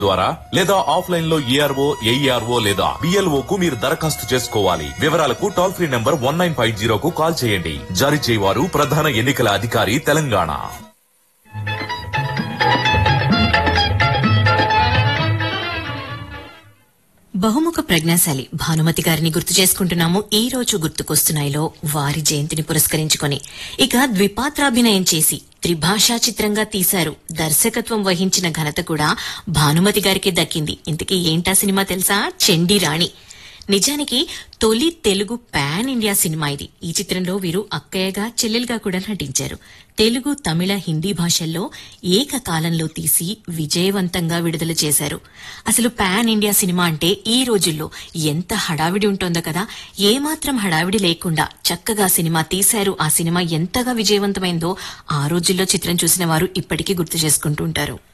ద్వారా లేదా ఆఫ్లైన్ లో ఏఆర్ఓ ఏఈఆర్ఓ లేదా బిఎల్ఓ కు మీరు దరఖాస్తు చేసుకోవాలి వివరాలకు toll free number one nine five జీరోకు కాల్ చేయండి జారీ చేయవారు ప్రధాన ఎన్నికల అధికారి తెలంగాణ బహుముఖ ప్రజ్ఞాశాలి భానుమతి గారిని గుర్తు చేసుకుంటున్నాము ఈ రోజు గుర్తుకొస్తున్నాయిలో వారి జయంతిని పురస్కరించుకొని ఇక ద్విపాత్రాభినయం చేసి త్రిభాషా చిత్రంగా తీశారు దర్శకత్వం వహించిన ఘనత కూడా భానుమతి గారికి దక్కింది ఇంతకీ ఏంటా సినిమా తెలుసా చెండి రాణి నిజానికి తొలి తెలుగు పాన్ ఇండియా సినిమా ఇది ఈ చిత్రంలో వీరు అక్కయ్యగా చెల్లెలుగా కూడా నటించారు తెలుగు తమిళ హిందీ భాషల్లో ఏకకాలంలో తీసి విజయవంతంగా విడుదల చేశారు అసలు పాన్ ఇండియా సినిమా అంటే ఈ రోజుల్లో ఎంత హడావిడి ఉంటుందో కదా ఏమాత్రం హడావిడి లేకుండా చక్కగా సినిమా తీశారు ఆ సినిమా ఎంతగా విజయవంతమైందో ఆ రోజుల్లో చిత్రం చూసిన వారు ఇప్పటికీ గుర్తు చేసుకుంటూ ఉంటారు